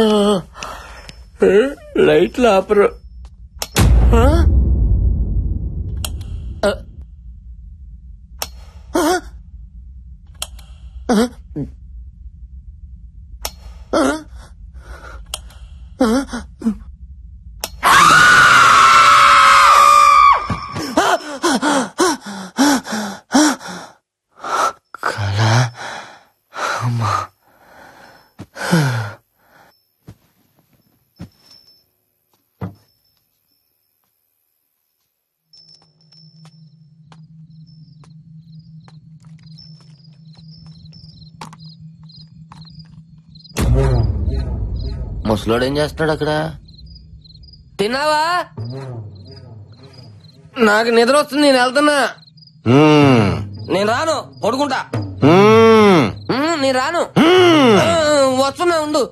లైట్లు ఆపరు ఆ? ఆ. ఆ? ఆ? ఆ? ఆ? కళ అమ్మా ముసలోడు ఏం చేస్తున్నాడు అక్కడ తిన్నావా నాకు నిద్ర వస్తుంది నేను వెళ్తున్నా నేను రాను పడుకుంటా మ్మ్, నేను రాను ఆ, వస్తున్నా ఉండు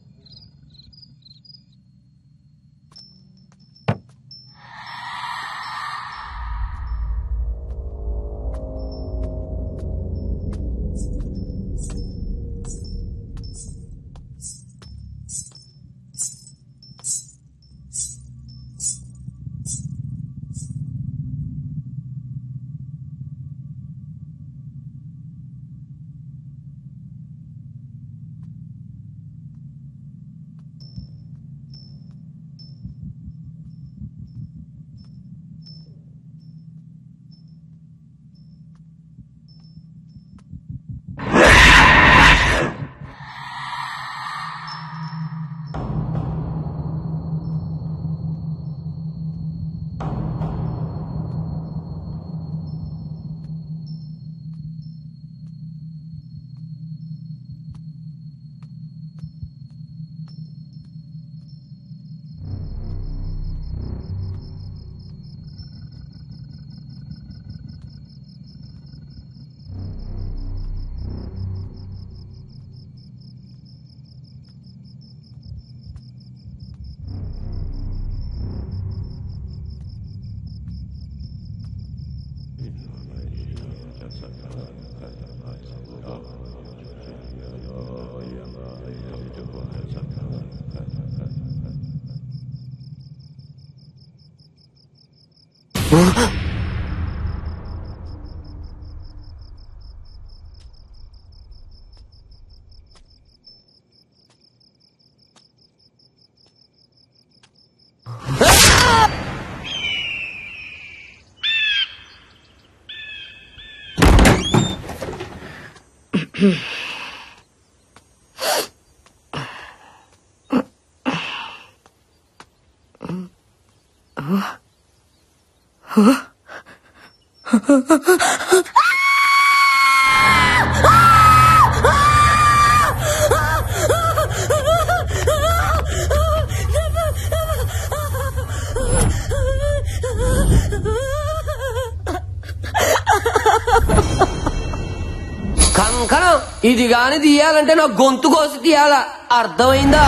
కంకణం ఇది గాని తీయాలంటే నా గొంతు కోసి తీయాల అర్థమైందా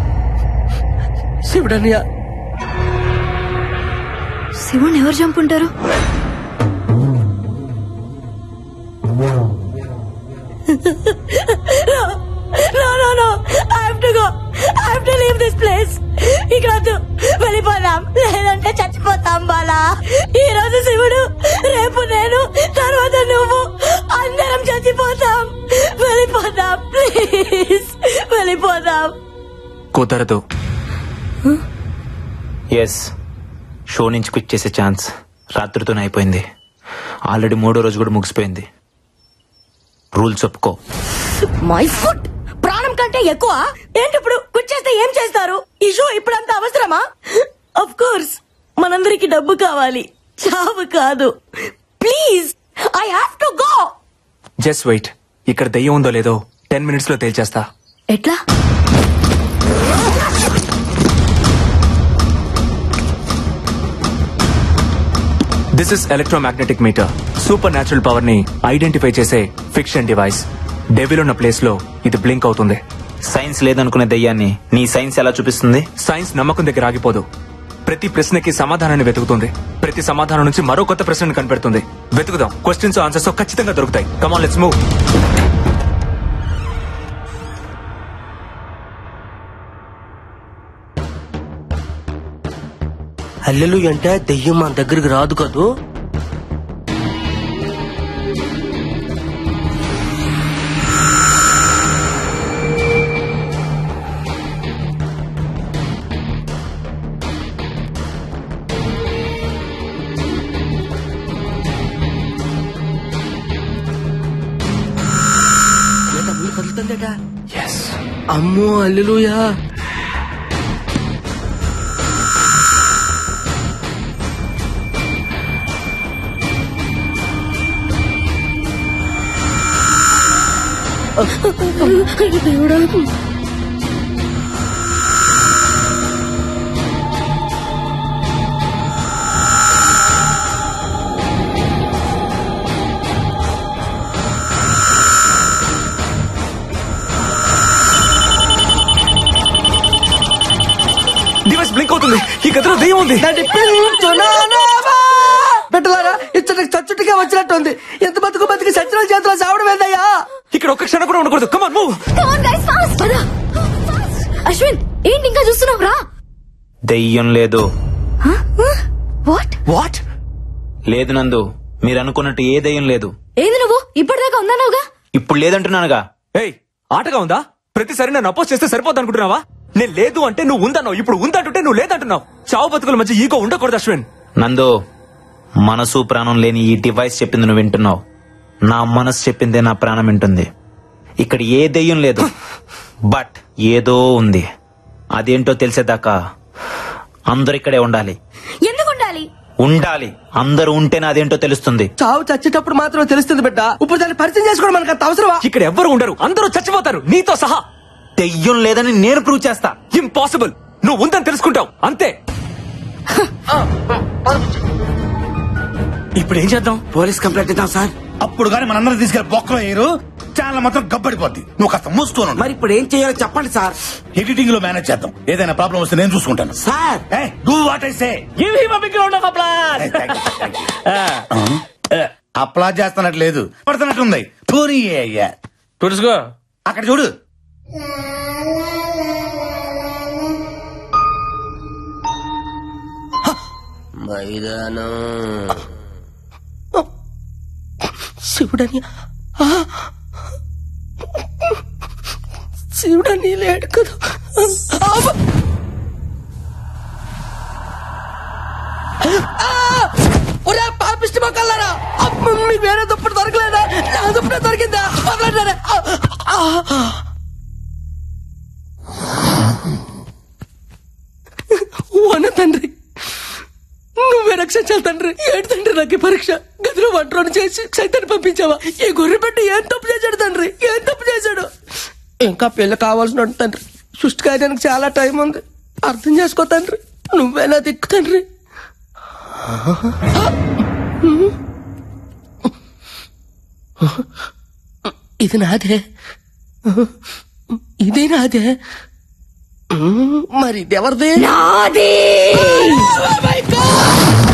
శివుడన్నయ్య శివుని ఎవరు చంపుంటారు No, no, no. I have to go. I have to leave this place. ఇక్కడ వద్దు వెళ్ళిపోదాం లేదంటే చచ్చిపోతాం బాలా ఈ రోజు శివుడు రేపు నేను తర్వాత నువ్వు అందరం చచ్చిపోతాం వెళ్ళిపోదాం ప్లీజ్ వెళ్ళిపోదాం కుదరదు ఎస్ షో నుంచి క్విట్ చేసే ఛాన్స్ రాత్రితోనే అయిపోయింది ఆల్రెడీ మూడో రోజు కూడా ముగిసిపోయింది రూల్స్ ఒప్పుకో మై ఫుడ్ ప్రాణం కంటే ఎక్కువ ఏంటి ఇప్పుడు కూర్చేస్తే ఏం చేస్తారు ఈ షో ఇప్పుడంత అవసరమా అఫ్ కోర్స్ మనందరికి డబ్బు కావాలి చావు కాదు please I have to go just wait ఇక్కడ దెయ్యం ఉందో లేదో టెన్ మినిట్స్ లో తేల్చేస్తా ఎట్లా this is electromagnetic meter supernatural power ని ఐడెంటిఫై చేసే ఫిక్షన్ డివైస్ డెవిల్ ఉన్న ప్లేస్ లో ఇది బ్లింక్ అవుతుంది సైన్స్ లేదనుకునే దయ్యాన్ని నీ సైన్స్ ఎలా చూపిస్తుంది సైన్స్ నమ్మకం దగ్గర ఆగిపోదు ప్రతి ప్రశ్నకి సమాధానాన్ని వెతుకుతుంది ప్రతి సమాధానం నుంచి మరో కొత్త ప్రశ్నను కనిపెడుతుంది వెతుకుదాం క్వశ్చన్స్ ఆన్సర్స్ ఖచ్చితంగా దొరుకుతాయి కమాన్ లెట్స్ మూవ్ అల్లెలు అంటే దెయ్యం మన దగ్గరికి రాదు కదూ ఏంటా, ముళ్ళు కదులుతుందేట? అమ్మో అల్లెలుయా దేవుడా డివైస్ బ్లింక్ అవుతుంది ఈ గదిలో దెయ్యం ఉంది పెట్టలారా ఇచ్చటికి చచ్చుటిగా వచ్చినట్టుంది ఎంత బతుకు బతికి సచిన చేతిలో చావడం ఏందయ్యా ఇక్కడ ఒక్క క్షణం కూడా ఉండకూడదు come on move Come on, guys, fast. పద. అశ్విన్ ఏంటి ఇంకా చూస్తున్నావు రా దెయ్యం లేదు వాట్ వాట్ లేదు నందు మీరు అనుకున్నట్టు ఏ దెయ్యం లేదు ఏది నువ్వు ఇప్పటిదాకా ఉన్నావుగా ఇప్పుడు లేదంటున్నానుగా ఏయ్ ఆటగా ఉందా ప్రతిసారి నన్ను అపోజ్ చేస్తే సరిపోద్ది అనుకుంటున్నావా నేను లేదు అంటే నువ్వు ఉందన్నావు ఇప్పుడు ఉందంటుంటే నువ్వు లేదంటున్నావు చావు బతుకుల మధ్య ఈగో ఉండకూడదు అశ్విన్ నందు మనసు ప్రాణం లేని ఈ డివైస్ చెప్పింది నువ్వు వింటున్నావు నా మనసు చెప్పిందే నా ప్రాణం వింటుంది ఇక్కడ ఏ దెయ్యం లేదు బట్ ఏదో ఉంది అదేంటో తెలిసేదాకా అందరు ఇక్కడే ఉండాలి ఎందుకు ఉండాలి ఉండాలి అందరూ ఉంటేనే అదేంటో తెలుస్తుంది చావు చచ్చేటప్పుడు మాత్రం తెలుస్తుంది బిడ్డ ఇప్పుడు దాన్ని పరిచయం చేసుకోవడం మనకు అంత అవసరమా ఇక్కడ ఎవ్వరు ఉండరు అందరూ చచ్చిపోతారు నీతో సహా దెయ్యం లేదని నేను ప్రూవ్ చేస్తా ఇంపాసిబుల్ నువ్వు ఉందని తెలుసుకుంటావు అంతే ఇప్పుడు ఏం చేద్దాం పోలీస్ కంప్లైంట్ ఇద్దాం సార్ అప్పుడు కానీ మనందరం తీసుకెళ్లి బొక్కలో వేయరు ఛానల్ మాత్రం గబ్బడిపోద్ది నువ్వు కాస్త మూసుకోను మరి ఇప్పుడు ఏం చేయాలో చెప్పండి సార్ ఎడిటింగ్ లో మేనేజ్ చేద్దాం ఏదైనా ప్రాబ్లం వస్తే నేను చూసుకుంటాను sir do what I say give him a big round of applause అప్లా చేస్తున్నట్టు లేదు పడుతున్నట్టుంది పోనీ అయ్యా తుడుచుకో అక్కడ చూడు మైదానం శివుడని ఆ! శివుడని లేడు కదా అబ్బ! ఆ! ఒరే పాపిష్టి మొక్కలారా అమ్మ, మీకు వేరే దుప్పటి దొరకలేదా నా దుప్పటి దొరికిందా వదలండి. ఆ! ఆ! వన తండ్రి నువ్వే రక్షించాలి తండ్రి ఏంటి తండ్రి నాకు ఈ పరీక్ష గదిలో వంటలోని చేసి సైతాన్ని పంపించావా ఈ గొర్రె పెట్టి ఏం తప్పు చేశాడు తండ్రి ఏం తప్పు చేశాడు ఇంకా పెళ్లి కావాల్సిన తండ్రి సృష్టి కాయడానికి చాలా టైం ఉంది అర్థం చేసుకో తండ్రి నువ్వేనా దిక్కు తండ్రి ఇది నాదే ఇది నాదే మరి ఇది ఎవరిది నాది Oh my God!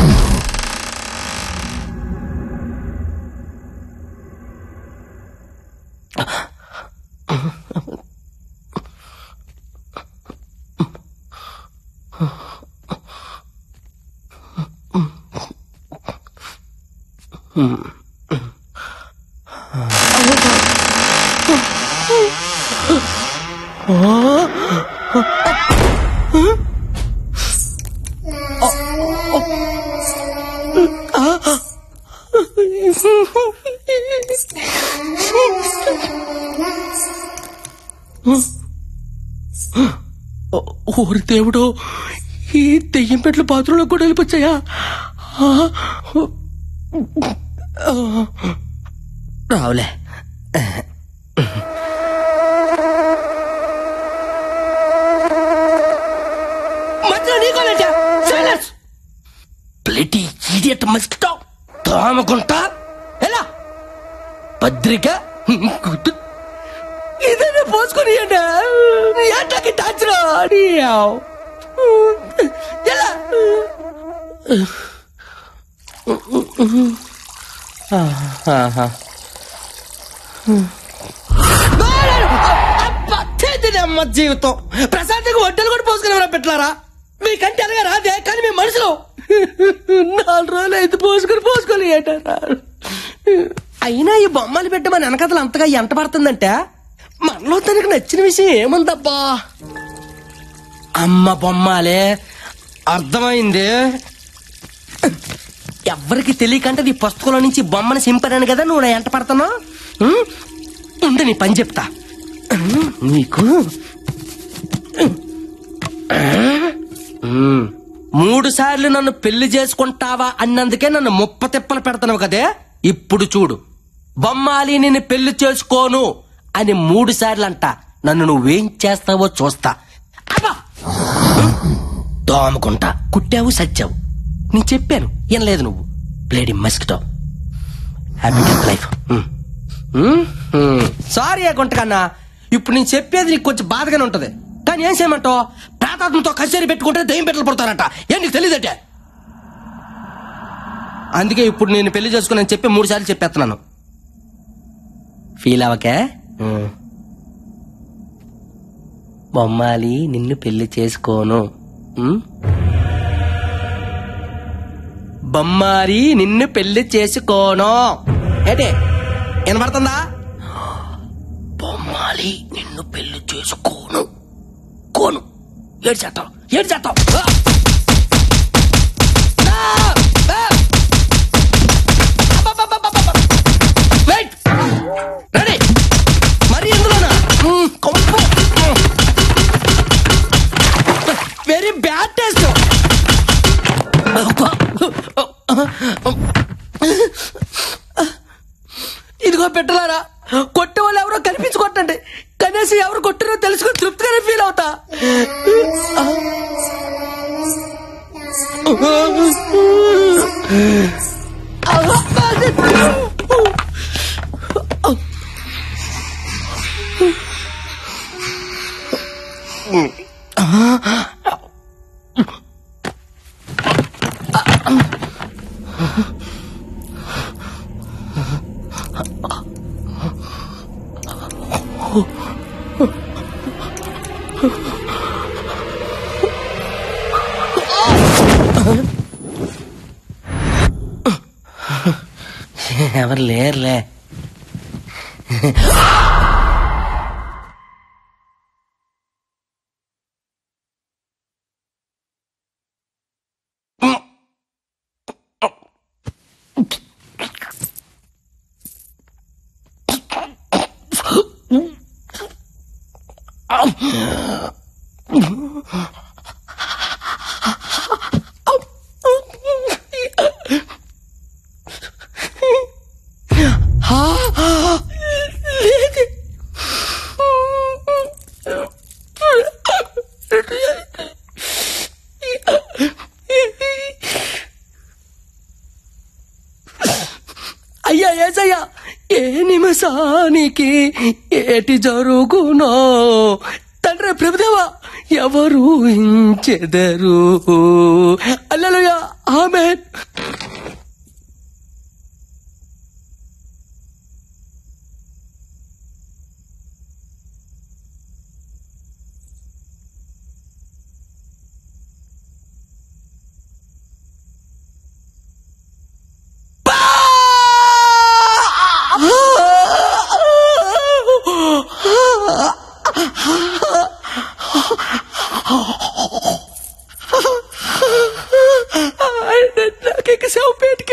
ఓరి దేవుడు ఈ దెయ్యం పెట్ల బాత్రూంలో కూడా వెళ్ళిపోచ్చాయా రావులే మధ్యలో నీకోలేటా సైలెన్స్ ప్లేటి ఇడియట్ మస్కిటో తామకుంటా ఎలా పత్రిక గుర్తు ఇదే పోసుకొని ఎంటకి టాచరా ఎలా అమ్మ జీవితం ప్రశాంతంగా వడ్డలు కూడా పోసుకుని పెట్టారా మీకంటే అలాగే రాదే కానీ మీ మనసులో నాలుగు రోజులు అయితే పోసుకొని పోసుకొని ఏటారా అయినా ఈ బొమ్మలు పెట్టమని వెనకథలు అంతగా ఎంట పడుతుందంటే మనలో తనకు నచ్చిన విషయం ఏముందబ్బా అమ్మ బొమ్మాలే అర్థమైంది ఎవ్వరికి తెలియకంటే నీ పుస్తకంలో నుంచి బొమ్మను సింపడాను కదా నువ్వు నా ఎంట పడుతున్నావు ఉం? ఉండు నీ పని చెప్తా ఉం, నీకు ఉం. మూడు సార్లు నన్ను పెళ్లి చేసుకుంటావా అన్నందుకే నన్ను ముప్ప తిప్పలు పెడతావు కదే ఇప్పుడు చూడు బొమ్మాలి నిన్ను పెళ్లి చేసుకోను అని మూడు సార్లు అంట నన్ను నువ్వేం చేస్తావో చూస్తా అబ్బా దోమకుంటా కుట్టావు సచ్చావు నేను చెప్పాను ఏం లేదు నువ్వు ప్లేడి మస్కిటో హ్యాపీ లైఫ్ సారీ ఆ గుంటకన్నా ఇప్పుడు నేను చెప్పేది నీకు కొంచెం బాధగానే ఉంటది కానీ ఏం చేయమంటావు ప్రాతాత్మతో కచేరీ పెట్టుకుంటే దయ్యం పెట్టలు పడతారట ఏం నీకు తెలియదటే అందుకే ఇప్పుడు నేను పెళ్లి చేసుకుని చెప్పి మూడు సార్లు చెప్పేస్తున్నాను ఫీల్ అవకే ఉమ్. బొమ్మాలి నిన్ను పెళ్లి చేసుకోను ఉమ్? బొమ్మారి నిన్ను పెళ్లి చేసుకోను ఏంటి వినపడుతుందా బొమ్మాలి నిన్ను పెళ్లి చేసుకోను కోను ఏడు చేస్తావు ఏడు చేస్తావు రెడీ మరి ఎందులోనా వెరీ బ్యాడ్ టేస్ట్ ఇదిగో పెట్టలారా కొట్టే వాళ్ళు ఎవరో కనిపించుకోండి కనీసం ఎవరు కొట్టారో తెలుసుకొని తృప్తిగానే ఫీల్ అవుతా ఎవరు లేరులే అయ్యా ఏసయ్యా ఏ నిమిషానికి ఏటి జరుగునో తండ్రి ప్రభుదేవా ఎవరు ఇంచెదరు అల్లెలుయా ఆమె నాకే సేవ పేట